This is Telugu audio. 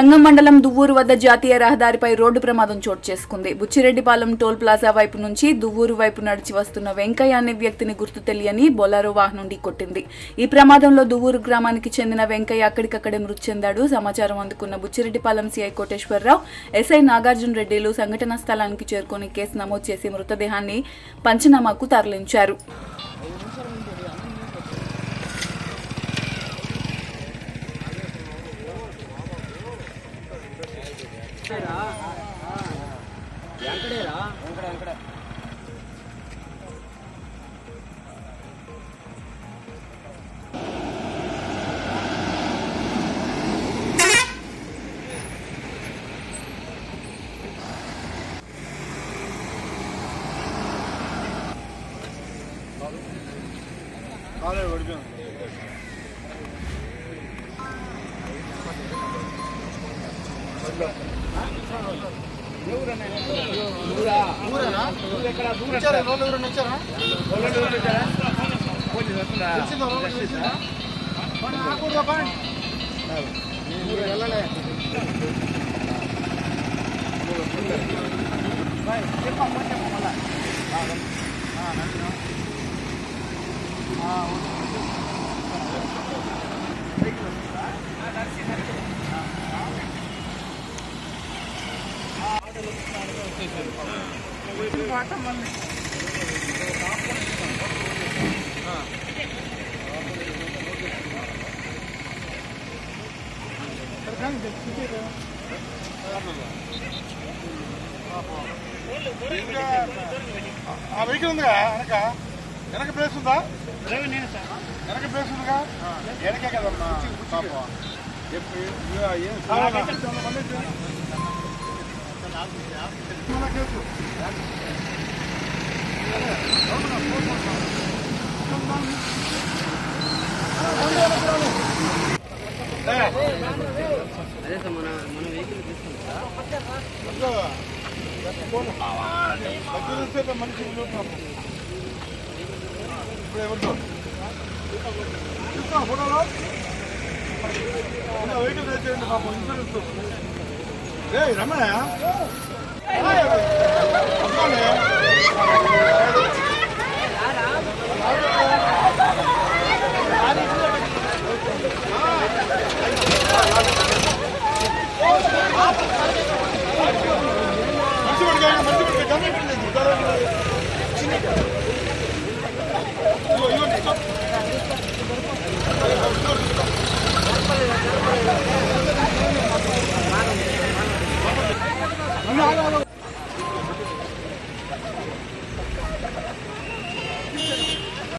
సంగం మండలం దువ్వూరు వద్ద జాతీయ రహదారిపై రోడ్డు ప్రమాదం చోటు చేసుకుంది బుచ్చిరెడ్డిపాలెం టోల్ ప్లాజా వైపు నుంచి దువ్వూరు వైపు నడిచి వస్తున్న వెంకయ్య అనే వ్యక్తిని గుర్తు తెలియని బొలారో వాహనం ఢీకొట్టింది ఈ ప్రమాదంలో దువ్వూరు గ్రామానికి చెందిన వెంకయ్య అక్కడికక్కడే మృతి చెందాడు సమాచారం అందుకున్న బుచ్చిరెడ్డిపాలెం సీఐ కోటేశ్వరరావు ఎస్ఐ నాగార్జున రెడ్డిలు సంఘటనా స్థలానికి చేరుకొని కేసు నమోదు చేసి మృతదేహాన్ని పంచనామాకు తరలించారు ఆ వెహికల్ ఉందిగా వెనక వెనక ప్లేస్ ఉందా వెనక ప్లేస్ ఉందిగా వెనకే కదమ్మా పాపం. చెప్పు, ఏ- ఏం సార్ మనిషి ఇప్పుడు ఎవరితో చూస్తా ఫోటోలో వెహికల్ తెచ్చేయండి పాపం ఇన్సూరెన్స్ ఏ రమణ వస్తానే